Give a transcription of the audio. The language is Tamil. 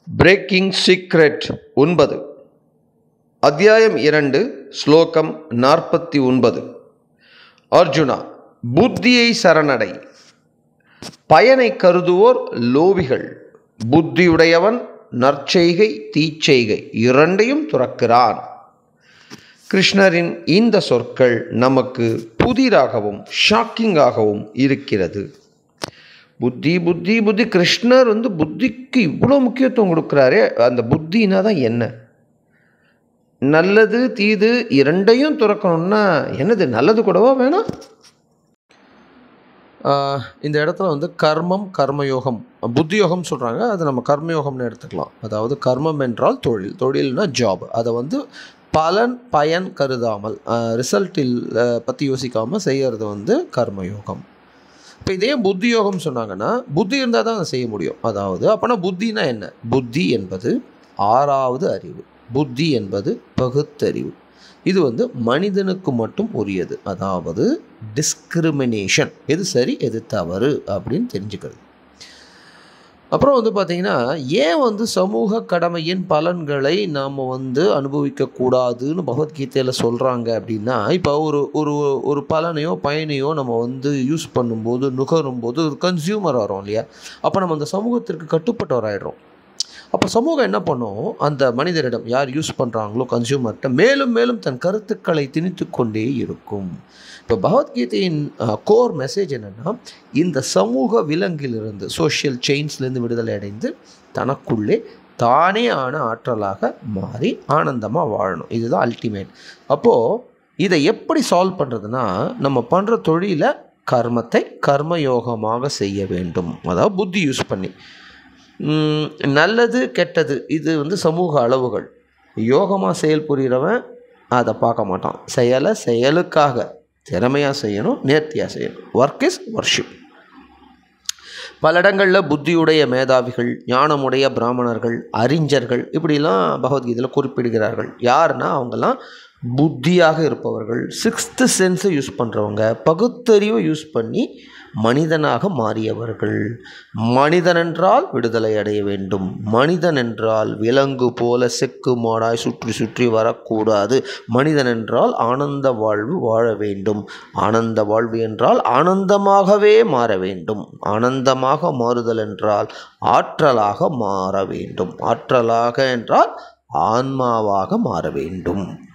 பிரேக்கிங் சீக்ரெட் ஒன்பது அத்தியாயம் இரண்டு ஸ்லோகம் நாற்பத்தி ஒன்பது அர்ஜுனா புத்தியை சரணடை பயனை கருதுவோர் லோபிகள் புத்தியுடையவன் நற்செய்கை தீச்செய்கை இரண்டையும் துறக்கிறான் கிருஷ்ணரின் இந்த சொற்கள் நமக்கு புதிராகவும் ஷாக்கிங்காகவும் இருக்கிறது புத்தி புத்தி புத்தி கிருஷ்ணர் வந்து புத்திக்கு இவ்வளோ முக்கியத்துவம் கொடுக்குறாரே அந்த புத்தினா தான் என்ன நல்லது தீது இரண்டையும் துறக்கணும்னா என்னது நல்லது கூடவா வேணாம் ஆஹ் இந்த இடத்துல வந்து கர்மம் கர்மயோகம் புத்தியோகம் சொல்கிறாங்க அது நம்ம கர்மயோகம்னு எடுத்துக்கலாம் அதாவது கர்மம் என்றால் தொழில் தொழில்னா ஜாப் அதை வந்து பலன் பயன் கருதாமல் ரிசல்ட்டில் பற்றி யோசிக்காமல் செய்கிறது வந்து கர்மயோகம் இப்போ இதே புத்தி யோகம் சொன்னாங்கன்னா புத்தி இருந்தால் தான் அதை செய்ய முடியும் அதாவது அப்போனா புத்தினா என்ன புத்தி என்பது ஆறாவது அறிவு புத்தி என்பது பகுத்தறிவு இது வந்து மனிதனுக்கு மட்டும் உரியது அதாவது டிஸ்கிரிமினேஷன் எது சரி எது தவறு அப்படின்னு தெரிஞ்சுக்கிறது அப்புறம் வந்து பார்த்திங்கன்னா ஏன் வந்து சமூக கடமையின் பலன்களை நாம் வந்து அனுபவிக்கக்கூடாதுன்னு பகவத்கீதையில் சொல்கிறாங்க அப்படின்னா இப்போ ஒரு ஒரு ஒரு பலனையோ பயனையோ நம்ம வந்து யூஸ் பண்ணும்போது நுகரும்போது ஒரு கன்சியூமர் வரோம் இல்லையா அப்போ நம்ம அந்த சமூகத்திற்கு கட்டுப்பட்டவராயிடுறோம் அப்போ சமூகம் என்ன பண்ணும் அந்த மனிதரிடம் யார் யூஸ் பண்ணுறாங்களோ கன்சியூமர்கிட்ட மேலும் மேலும் தன் கருத்துக்களை திணித்து கொண்டே இருக்கும் இப்போ பகவத்கீதையின் கோர் மெசேஜ் என்னென்னா இந்த சமூக விலங்கிலிருந்து சோஷியல் செயின்ஸ்லேருந்து விடுதலை அடைந்து தனக்குள்ளே தானே ஆன ஆற்றலாக மாறி ஆனந்தமாக வாழணும் இதுதான் அல்டிமேட் அப்போது இதை எப்படி சால்வ் பண்ணுறதுனா நம்ம பண்ணுற தொழிலை கர்மத்தை கர்மயோகமாக செய்ய வேண்டும் அதாவது புத்தி யூஸ் பண்ணி நல்லது கெட்டது இது வந்து சமூக அளவுகள் யோகமாக செயல் புரிகிறவன் அதை பார்க்க மாட்டான் செயலை செயலுக்காக திறமையாக செய்யணும் நேர்த்தியாக செய்யணும் ஒர்க் இஸ் ஒர்ஷிப் பல இடங்களில் புத்தியுடைய மேதாவிகள் ஞானமுடைய பிராமணர்கள் அறிஞர்கள் இப்படிலாம் பகவத்கீதையில் குறிப்பிடுகிறார்கள் யாருன்னா அவங்கெல்லாம் புத்தியாக இருப்பவர்கள் சிக்ஸ்த்து சென்ஸை யூஸ் பண்ணுறவங்க பகுத்தறிவை யூஸ் பண்ணி மனிதனாக மாறியவர்கள் மனிதன் என்றால் விடுதலை அடைய வேண்டும் மனிதன் என்றால் விலங்கு போல செக்கு மாடாய் சுற்றி சுற்றி வரக்கூடாது மனிதன் என்றால் ஆனந்த வாழ்வு வாழ வேண்டும் ஆனந்த வாழ்வு என்றால் ஆனந்தமாகவே மாற வேண்டும் ஆனந்தமாக மாறுதல் என்றால் ஆற்றலாக மாற வேண்டும் ஆற்றலாக என்றால் ஆன்மாவாக மாற வேண்டும்